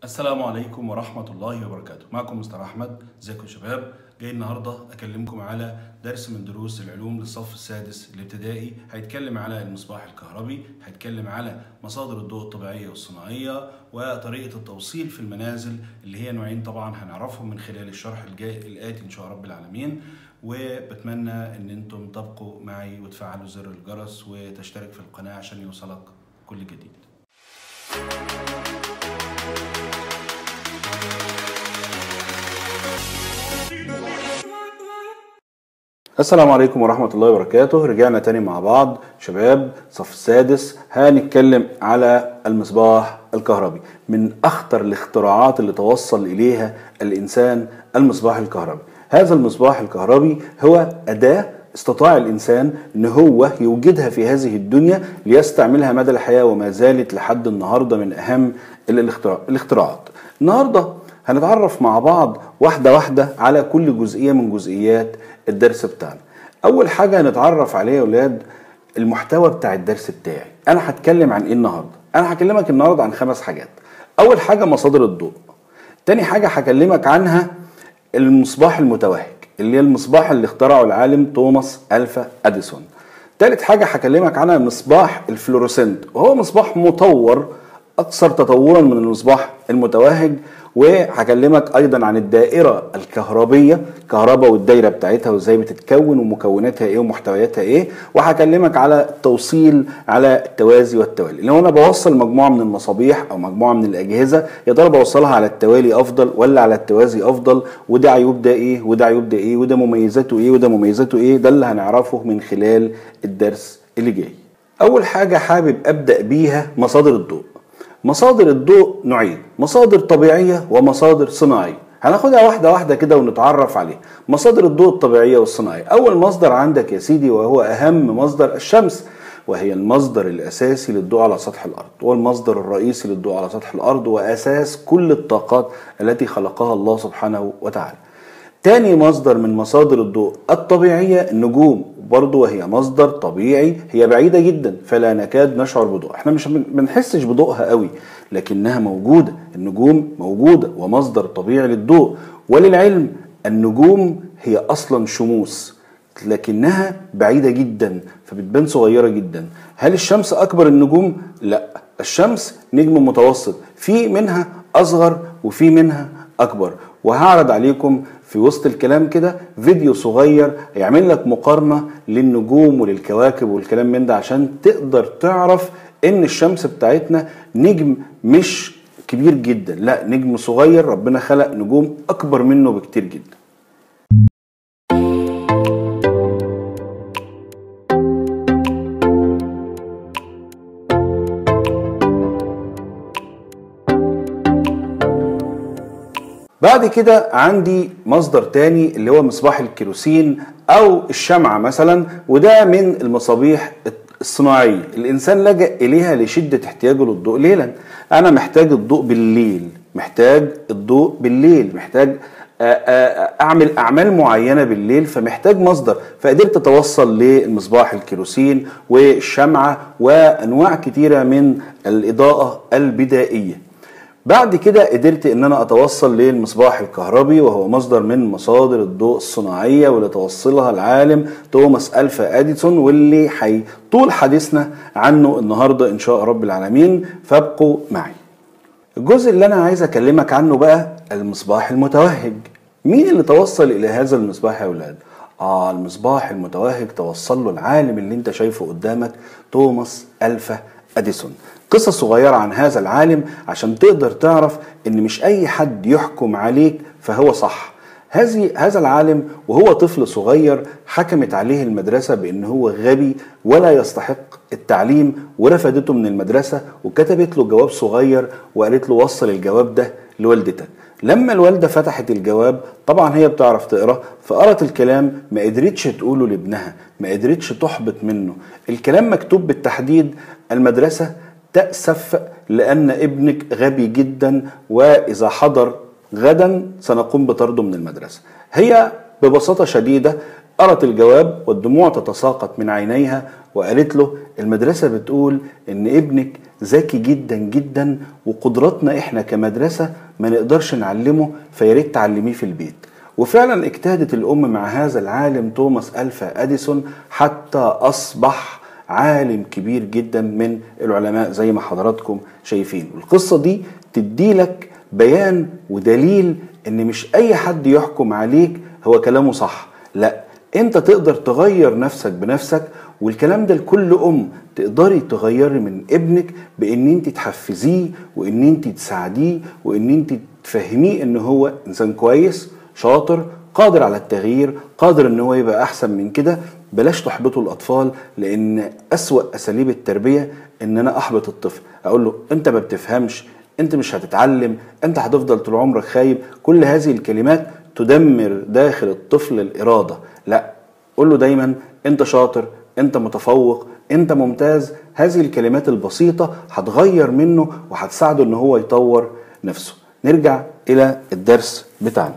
السلام عليكم ورحمة الله وبركاته معكم مستر أحمد ازيكم يا شباب جاي النهاردة أكلمكم على درس من دروس العلوم للصف السادس الابتدائي هيتكلم على المصباح الكهربي هيتكلم على مصادر الضوء الطبيعية والصناعية وطريقة التوصيل في المنازل اللي هي نوعين طبعا هنعرفهم من خلال الشرح الجاي الآتي إن شاء رب العالمين وبتمنى إن أنتم تبقوا معي وتفعلوا زر الجرس وتشترك في القناة عشان يوصلك كل جديد السلام عليكم ورحمة الله وبركاته رجعنا تاني مع بعض شباب صف السادس هنتكلم على المصباح الكهربي من أخطر الاختراعات اللي توصل إليها الإنسان المصباح الكهربي هذا المصباح الكهربي هو أداة استطاع الإنسان أن هو يوجدها في هذه الدنيا ليستعملها مدى الحياة وما زالت لحد النهاردة من أهم الاختراع الاختراعات النهاردة هنتعرف مع بعض واحدة واحدة على كل جزئية من جزئيات الدرس بتاعنا أول حاجة هنتعرف عليها يا ولاد المحتوى بتاع الدرس بتاعي أنا هتكلم عن إيه النهاردة أنا هكلمك النهاردة عن خمس حاجات أول حاجة مصادر الضوء تاني حاجة هكلمك عنها المصباح المتوهج اللي هي المصباح اللي اخترعه العالم توماس ألفا أديسون تالت حاجة هكلمك عنها مصباح الفلوروسنت وهو مصباح مطور أكثر تطورا من المصباح المتوهج وهكلمك ايضا عن الدائره الكهربيه كهرباء والدايره بتاعتها وازاي بتتكون ومكوناتها ايه ومحتوياتها ايه وهكلمك على التوصيل على التوازي والتوالي لو انا بوصل مجموعه من المصابيح او مجموعه من الاجهزه يا ترى بوصلها على التوالي افضل ولا على التوازي افضل وده عيوب ده ايه وده عيوب ده ايه وده مميزاته ايه وده مميزاته ايه ده اللي هنعرفه من خلال الدرس اللي جاي اول حاجه حابب ابدا بيها مصادر الضوء مصادر الضوء نوعين مصادر طبيعية ومصادر صناعية هناخدها واحدة واحدة كده ونتعرف عليها مصادر الضوء الطبيعية والصناعية أول مصدر عندك يا سيدي وهو أهم مصدر الشمس وهي المصدر الأساسي للضوء على سطح الأرض والمصدر الرئيسي للضوء على سطح الأرض وأساس كل الطاقات التي خلقها الله سبحانه وتعالى تاني مصدر من مصادر الضوء الطبيعية النجوم برضه وهي مصدر طبيعي هي بعيدة جدا فلا نكاد نشعر بضوء احنا مش بنحسش بضوءها قوي لكنها موجودة النجوم موجودة ومصدر طبيعي للضوء وللعلم النجوم هي أصلا شموس لكنها بعيدة جدا فبتبان صغيرة جدا هل الشمس أكبر النجوم؟ لا الشمس نجم متوسط في منها أصغر وفي منها أكبر وهعرض عليكم في وسط الكلام كده فيديو صغير هيعمل لك مقارنة للنجوم وللكواكب والكلام من ده عشان تقدر تعرف ان الشمس بتاعتنا نجم مش كبير جدا لا نجم صغير ربنا خلق نجوم اكبر منه بكتير جدا بعد كده عندي مصدر تاني اللي هو مصباح الكيروسين او الشمعة مثلا وده من المصابيح الصناعية الانسان لجأ اليها لشدة احتياجه للضوء ليلا انا محتاج الضوء بالليل محتاج الضوء بالليل محتاج اعمل اعمال معينه بالليل فمحتاج مصدر فقدرت اتوصل للمصباح الكيروسين والشمعه وانواع كتيره من الاضاءه البدائيه بعد كده قدرت ان انا اتوصل للمصباح الكهربي وهو مصدر من مصادر الضوء الصناعيه واللي توصلها العالم توماس الفا اديسون واللي حي طول حديثنا عنه النهارده ان شاء رب العالمين فابقوا معي. الجزء اللي انا عايز اكلمك عنه بقى المصباح المتوهج. مين اللي توصل الى هذا المصباح يا اولاد؟ اه المصباح المتوهج توصل له العالم اللي انت شايفه قدامك توماس الفا اديسون. قصة صغيرة عن هذا العالم عشان تقدر تعرف ان مش اي حد يحكم عليك فهو صح هذه هذا العالم وهو طفل صغير حكمت عليه المدرسة بان هو غبي ولا يستحق التعليم ورفدته من المدرسة وكتبت له جواب صغير وقالت له وصل الجواب ده لوالدتك لما الوالدة فتحت الجواب طبعا هي بتعرف تقرا فقرت الكلام ما قدرتش تقوله لابنها ما قدرتش تحبط منه الكلام مكتوب بالتحديد المدرسة تأسف لأن ابنك غبي جدا وإذا حضر غدا سنقوم بطرده من المدرسة هي ببساطة شديدة قرأت الجواب والدموع تتساقط من عينيها وقالت له المدرسة بتقول إن ابنك ذكي جدا جدا وقدراتنا احنا كمدرسه ما نقدرش نعلمه فياريت تعلميه في البيت وفعلا اجتهدت الام مع هذا العالم توماس الفا اديسون حتى اصبح عالم كبير جدا من العلماء زي ما حضراتكم شايفين والقصه دي تديلك بيان ودليل ان مش اي حد يحكم عليك هو كلامه صح لا انت تقدر تغير نفسك بنفسك والكلام ده لكل ام تقدري تغيري من ابنك بان انت تحفزيه وان انت تساعديه وان انت تفهميه ان هو انسان كويس شاطر قادر على التغيير قادر ان هو يبقى احسن من كده بلاش تحبطوا الاطفال لان اسوا اساليب التربيه ان انا احبط الطفل اقول له انت ما بتفهمش انت مش هتتعلم انت هتفضل طول عمرك خايب كل هذه الكلمات تدمر داخل الطفل الاراده لا قول له دايما انت شاطر انت متفوق انت ممتاز هذه الكلمات البسيطه هتغير منه وهتساعده ان هو يطور نفسه نرجع الى الدرس بتاعنا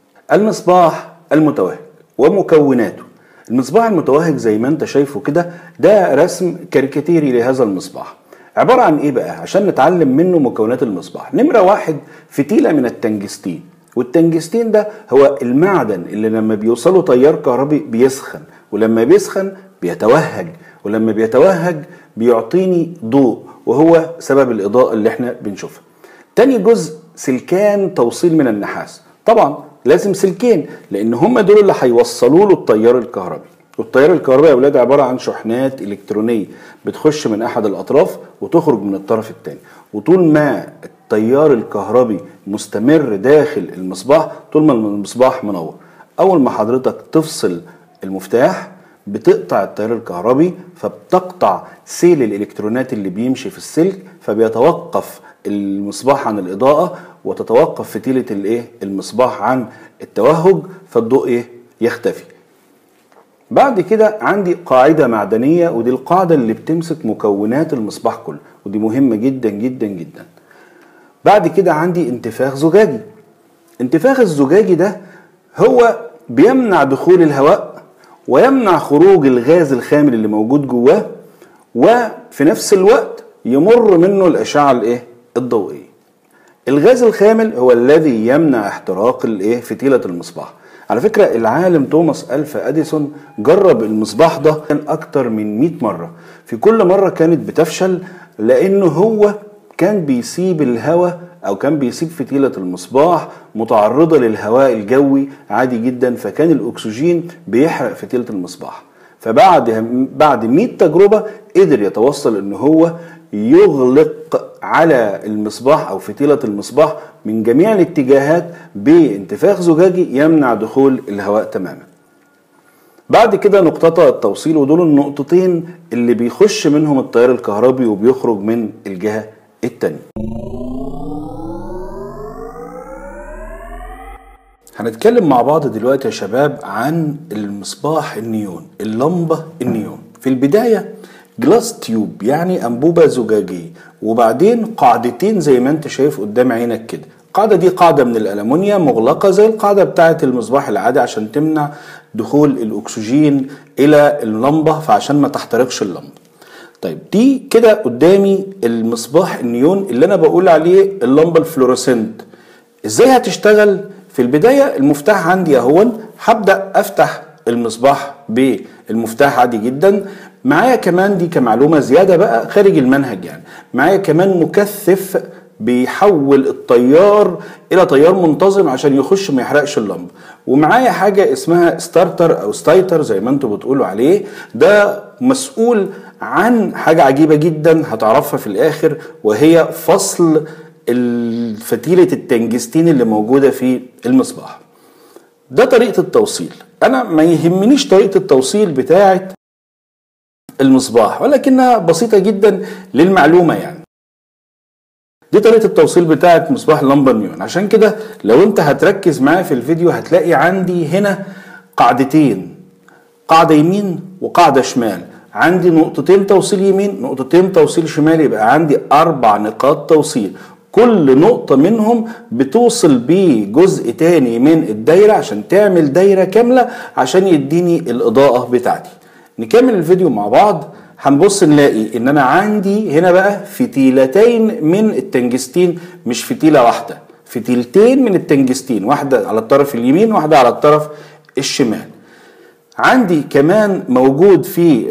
المصباح المتوهج ومكوناته المصباح المتوهج زي ما انت شايفه كده ده رسم كاريكاتيري لهذا المصباح عبارة عن ايه بقى عشان نتعلم منه مكونات المصباح نمرة واحد فتيلة من التنجستين والتنجستين ده هو المعدن اللي لما بيوصله تيار كهربي بيسخن ولما بيسخن بيتوهج ولما بيتوهج بيعطيني ضوء وهو سبب الإضاءة اللي احنا بنشوفها تاني جزء سلكان توصيل من النحاس طبعا لازم سلكين لان هم دول اللي هيوصلوا له التيار الكهربي والتيار الكهربي يا اولاد عباره عن شحنات الكترونيه بتخش من احد الاطراف وتخرج من الطرف الثاني وطول ما التيار الكهربي مستمر داخل المصباح طول ما المصباح منور اول ما حضرتك تفصل المفتاح بتقطع التيار الكهربي فبتقطع سيل الالكترونات اللي بيمشي في السلك فبيتوقف المصباح عن الاضاءه وتتوقف فتيله الايه المصباح عن التوهج فالضوء ايه يختفي بعد كده عندي قاعده معدنيه ودي القاعده اللي بتمسك مكونات المصباح كله ودي مهمه جدا جدا جدا بعد كده عندي انتفاخ زجاجي انتفاخ الزجاجي ده هو بيمنع دخول الهواء ويمنع خروج الغاز الخامل اللي موجود جواه وفي نفس الوقت يمر منه الاشعه الايه الضوئيه الغاز الخامل هو الذي يمنع احتراق الايه فتيله المصباح على فكره العالم توماس الفا اديسون جرب المصباح ده كان اكتر من 100 مره في كل مره كانت بتفشل لانه هو كان بيسيب الهواء او كان بيسيب فتيله المصباح متعرضه للهواء الجوي عادي جدا فكان الاكسجين بيحرق فتيله المصباح فبعد بعد 100 تجربه قدر يتوصل ان هو يغلق على المصباح او فتيله المصباح من جميع الاتجاهات بانتفاخ زجاجي يمنع دخول الهواء تماما بعد كده نقطتا التوصيل ودول النقطتين اللي بيخش منهم التيار الكهربي وبيخرج من الجهه التانية هنتكلم مع بعض دلوقتي يا شباب عن المصباح النيون اللمبة النيون في البداية جلاس تيوب يعني أنبوبة زجاجية وبعدين قاعدتين زي ما انت شايف قدام عينك كده القاعدة دي قاعدة من الألمونيا مغلقة زي القاعدة بتاعة المصباح العادي عشان تمنع دخول الأكسجين إلى اللمبة فعشان ما تحترقش اللمبة طيب دي كده قدامي المصباح النيون اللي انا بقول عليه اللمبه الفلوريسنت ازاي هتشتغل في البدايه المفتاح عندي اهون هبدا افتح المصباح بالمفتاح عادي جدا معايا كمان دي كمعلومه زياده بقى خارج المنهج يعني معايا كمان مكثف بيحول التيار الى تيار منتظم عشان يخش ما يحرقش اللمبه ومعايا حاجه اسمها ستارتر او ستايتر زي ما انتم بتقولوا عليه ده مسؤول عن حاجه عجيبه جدا هتعرفها في الاخر وهي فصل فتيله التنجستين اللي موجوده في المصباح ده طريقه التوصيل انا ما يهمنيش طريقه التوصيل بتاعه المصباح ولكنها بسيطه جدا للمعلومه يعني دي طريقه التوصيل بتاعه مصباح اللمبه نيون عشان كده لو انت هتركز معايا في الفيديو هتلاقي عندي هنا قاعدتين قاعده يمين وقاعده شمال عندي نقطتين توصيل يمين نقطتين توصيل شمال يبقى عندي اربع نقاط توصيل كل نقطة منهم بتوصل بجزء تاني من الدايرة عشان تعمل دايرة كاملة عشان يديني الإضاءة بتاعتي نكمل الفيديو مع بعض هنبص نلاقي ان انا عندي هنا بقى فتيلتين من التنجستين مش فتيله واحده فتيلتين من التنجستين واحده على الطرف اليمين واحده على الطرف الشمال عندي كمان موجود في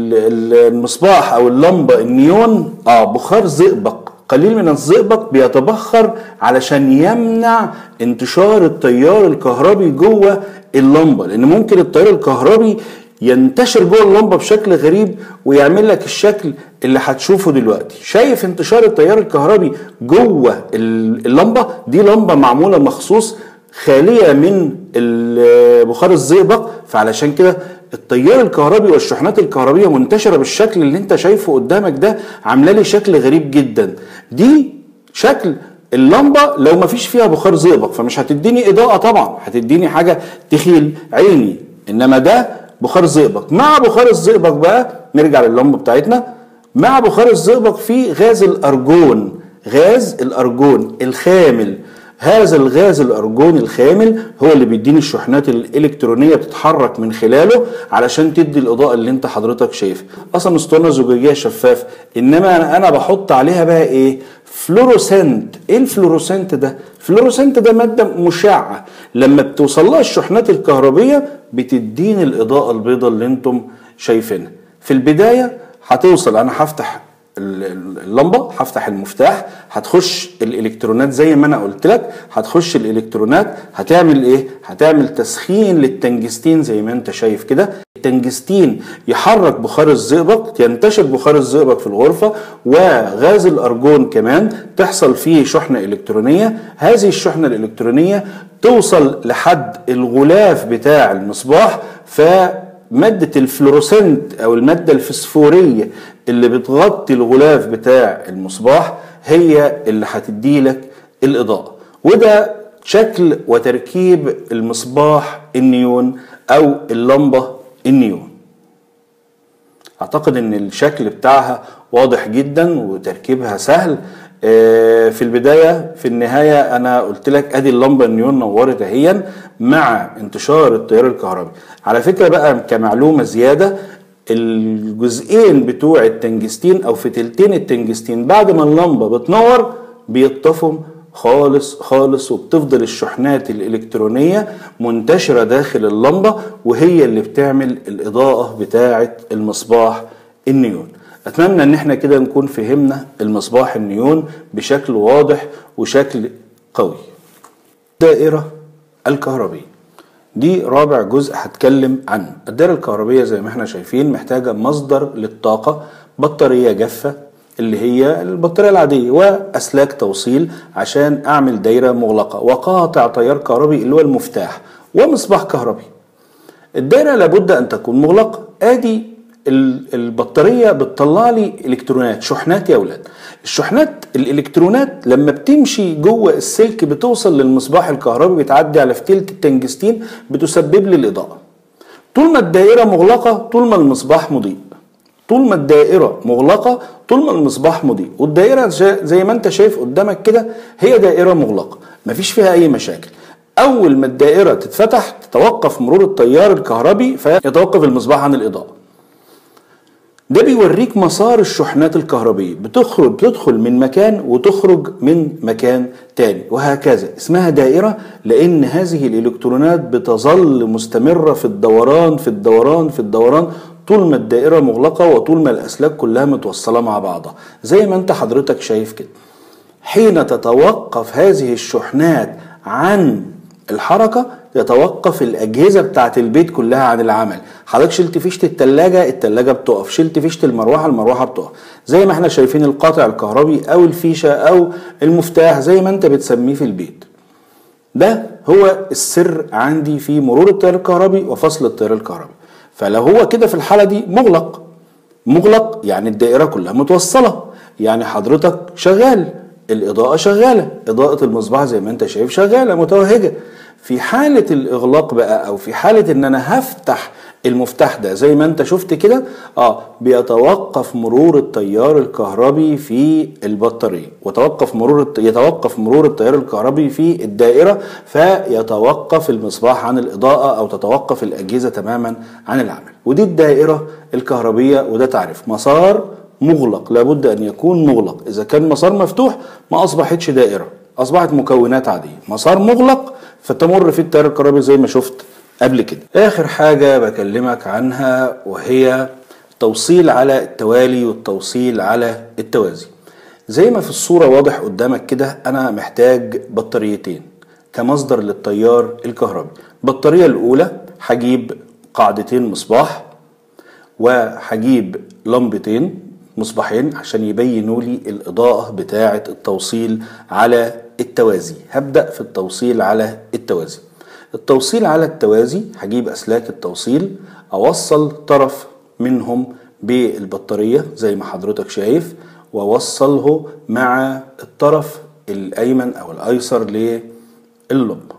المصباح او اللمبه النيون اه بخار زئبق قليل من الزئبق بيتبخر علشان يمنع انتشار التيار الكهربي جوه اللمبه لان ممكن التيار الكهربي ينتشر جوه اللمبه بشكل غريب ويعمل لك الشكل اللي هتشوفه دلوقتي شايف انتشار التيار الكهربي جوه اللمبه دي لمبه معموله مخصوص خاليه من بخار الزئبق فعلشان كده التيار الكهربي والشحنات الكهربيه منتشره بالشكل اللي انت شايفه قدامك ده عامله لي شكل غريب جدا دي شكل اللمبه لو ما فيش فيها بخار زئبق فمش هتديني اضاءه طبعا هتديني حاجه تخيل عيني انما ده بخار زئبق مع بخار الزئبق بقى نرجع لللمبه بتاعتنا مع بخار الزئبق في غاز الارجون غاز الارجون الخامل هذا الغاز الارجون الخامل هو اللي بيديني الشحنات الالكترونيه بتتحرك من خلاله علشان تدي الاضاءه اللي انت حضرتك شايفها اصلا اسطوانه زجاجيه شفاف انما انا انا بحط عليها بقى ايه فلوروسنت ايه الفلوروسنت ده الفلوروسنت ده ماده مشعه لما بتوصل لها الشحنات الكهربيه بتديني الاضاءه البيضاء اللي انتم شايفينها في البدايه هتوصل انا هفتح اللمبه هفتح المفتاح هتخش الالكترونات زي ما انا قلت لك هتخش الالكترونات هتعمل ايه هتعمل تسخين للتنجستين زي ما انت شايف كده التنجستين يحرك بخار الزئبق ينتشر بخار الزئبق في الغرفه وغاز الارجون كمان تحصل فيه شحنه الكترونيه هذه الشحنه الالكترونيه توصل لحد الغلاف بتاع المصباح ف مادة الفلوروسنت أو المادة الفسفورية اللي بتغطي الغلاف بتاع المصباح هي اللي هتدي لك الإضاءة وده شكل وتركيب المصباح النيون أو اللمبة النيون أعتقد إن الشكل بتاعها واضح جدا وتركيبها سهل في البداية في النهاية أنا قلت لك أدي اللمبة النيون نورت أهيا مع انتشار التيار الكهربي على فكرة بقى كمعلومة زيادة الجزئين بتوع التنجستين أو فتلتين التنجستين بعد ما اللمبة بتنور بيطفوا خالص خالص وبتفضل الشحنات الإلكترونية منتشرة داخل اللمبة وهي اللي بتعمل الإضاءة بتاعة المصباح النيون اتمنى ان احنا كده نكون فهمنا المصباح النيون بشكل واضح وشكل قوي الدائره الكهربيه دي رابع جزء هتكلم عنه الدائره الكهربيه زي ما احنا شايفين محتاجه مصدر للطاقه بطاريه جافه اللي هي البطاريه العاديه واسلاك توصيل عشان اعمل دايره مغلقه وقاطع تيار كهربي اللي هو المفتاح ومصباح كهربي الدايره لابد ان تكون مغلقه ادي البطاريه بتطلع لي الكترونات شحنات يا اولاد الشحنات الالكترونات لما بتمشي جوه السلك بتوصل للمصباح الكهربي بتعدي على فتيله التنجستين بتسبب لي الاضاءه طول ما الدائره مغلقه طول ما المصباح مضيء طول ما الدائره مغلقه طول ما المصباح مضيء والدائره زي ما انت شايف قدامك كده هي دائره مغلقه مفيش فيها اي مشاكل اول ما الدائره تتفتح تتوقف مرور التيار الكهربي فيتوقف المصباح عن الاضاءه ده بيوريك مسار الشحنات الكهربية بتخرج بتدخل من مكان وتخرج من مكان تاني وهكذا اسمها دائرة لأن هذه الإلكترونات بتظل مستمرة في الدوران في الدوران في الدوران طول ما الدائرة مغلقة وطول ما الأسلاك كلها متوصلة مع بعضها زي ما أنت حضرتك شايف كده حين تتوقف هذه الشحنات عن الحركة يتوقف الأجهزة بتاعت البيت كلها عن العمل حضرتك شلت فيشة التلاجة التلاجة بتقف شلت فيشة المروحة المروحة بتقف زي ما احنا شايفين القاطع الكهربي أو الفيشة أو المفتاح زي ما انت بتسميه في البيت ده هو السر عندي في مرور التيار الكهربي وفصل التيار الكهربي فلو هو كده في الحالة دي مغلق مغلق يعني الدائرة كلها متوصلة يعني حضرتك شغال الإضاءة شغالة إضاءة المصباح زي ما أنت شايف شغالة متوهجة في حالة الإغلاق بقى أو في حالة إن أنا هفتح المفتاح ده زي ما انت شفت كده اه بيتوقف مرور التيار الكهربي في البطاريه وتوقف مرور الت... يتوقف مرور التيار الكهربي في الدائره فيتوقف المصباح عن الاضاءه او تتوقف الاجهزه تماما عن العمل ودي الدائره الكهربيه وده تعريف مسار مغلق لابد ان يكون مغلق اذا كان مسار مفتوح ما اصبحتش دائره اصبحت مكونات عاديه مسار مغلق فتمر فيه التيار الكهربي زي ما شفت قبل كده اخر حاجة بكلمك عنها وهي التوصيل على التوالي والتوصيل على التوازي زي ما في الصورة واضح قدامك كده انا محتاج بطاريتين كمصدر للتيار الكهربي البطارية الاولى هجيب قاعدتين مصباح وهجيب لمبتين مصباحين عشان يبينوا لي الإضاءة بتاعة التوصيل على التوازي هبدأ في التوصيل على التوازي التوصيل على التوازي هجيب أسلاك التوصيل أوصل طرف منهم بالبطارية زي ما حضرتك شايف وأوصله مع الطرف الأيمن أو الأيسر لللمبة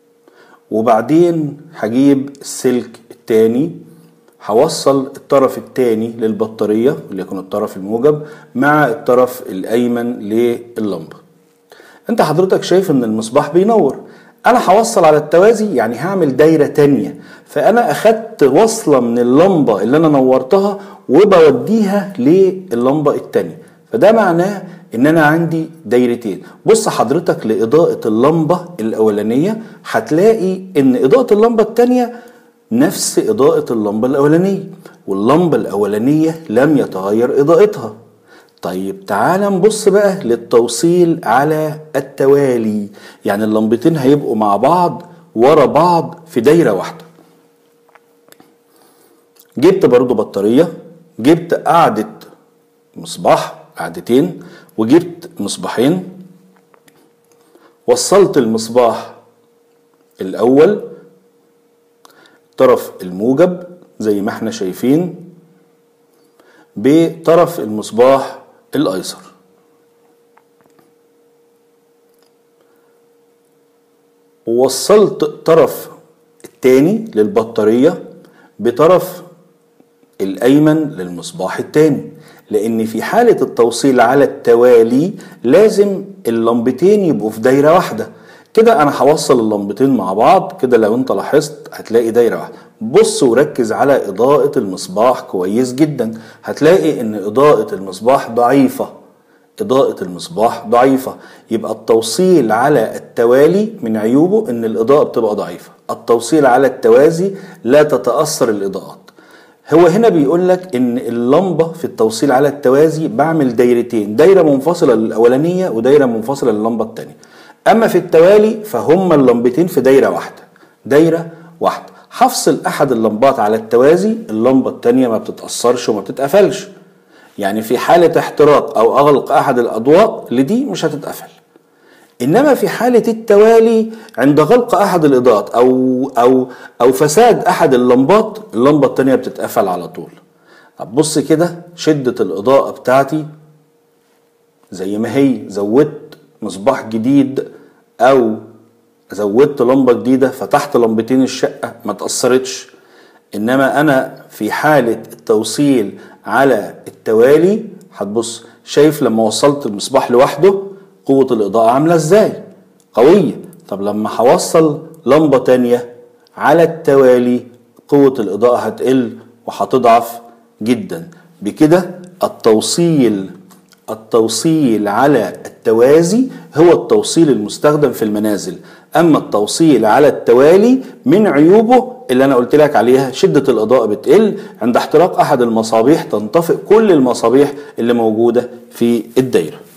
وبعدين هجيب السلك التاني هوصل الطرف التاني للبطارية وليكن الطرف الموجب مع الطرف الأيمن لللمبة انت حضرتك شايف ان المصباح بينور انا هوصل على التوازي يعني هعمل دايرة تانية فانا اخدت وصلة من اللمبة اللي انا نورتها وبوديها للمبة التانية فده معناه ان انا عندي دايرتين بص حضرتك لاضاءة اللمبة الاولانية هتلاقي ان اضاءة اللمبة التانية نفس اضاءة اللمبة الاولانية واللمبة الاولانية لم يتغير اضاءتها طيب تعال نبص بقى للتوصيل على التوالي يعني اللمبتين هيبقوا مع بعض ورا بعض في دايرة واحدة جبت برضو بطارية جبت قاعدة مصباح قاعدتين وجبت مصباحين وصلت المصباح الأول طرف الموجب زي ما احنا شايفين بطرف المصباح الأيسر ووصلت الطرف التاني للبطارية بطرف الأيمن للمصباح التاني لأن في حالة التوصيل على التوالي لازم اللمبتين يبقوا في دايرة واحدة كده أنا هوصل اللمبتين مع بعض كده لو أنت لاحظت هتلاقي دايرة واحدة بص وركز على إضاءة المصباح كويس جدا هتلاقي إن إضاءة المصباح ضعيفة إضاءة المصباح ضعيفة يبقى التوصيل على التوالي من عيوبه إن الإضاءة بتبقى ضعيفة التوصيل على التوازي لا تتأثر الإضاءات هو هنا بيقول لك ان اللمبه في التوصيل على التوازي بعمل دايرتين دايره منفصله للاولانيه ودايره منفصله لللمبه الثانيه اما في التوالي فهم اللمبتين في دايره واحده دايره واحده هفصل احد اللمبات على التوازي اللمبه الثانيه ما بتتاثرش وما بتتقفلش يعني في حاله احتراق او اغلق احد الاضواء لدي مش هتتقفل انما في حاله التوالي عند غلق احد الاضاءات او او او فساد احد اللمبات اللمبه الثانيه بتتقفل على طول طب بص كده شده الاضاءه بتاعتي زي ما هي زودت مصباح جديد او زودت لمبه جديده فتحت لمبتين الشقه ما تاثرتش انما انا في حاله التوصيل على التوالي هتبص شايف لما وصلت المصباح لوحده قوة الإضاءة عاملة إزاي؟ قوية طب لما هوصل لمبة تانية على التوالي قوة الإضاءة هتقل وهتضعف جدا بكده التوصيل التوصيل على التوازي هو التوصيل المستخدم في المنازل أما التوصيل على التوالي من عيوبه اللي أنا قلت لك عليها شدة الإضاءة بتقل عند احتراق أحد المصابيح تنطفئ كل المصابيح اللي موجودة في الدايرة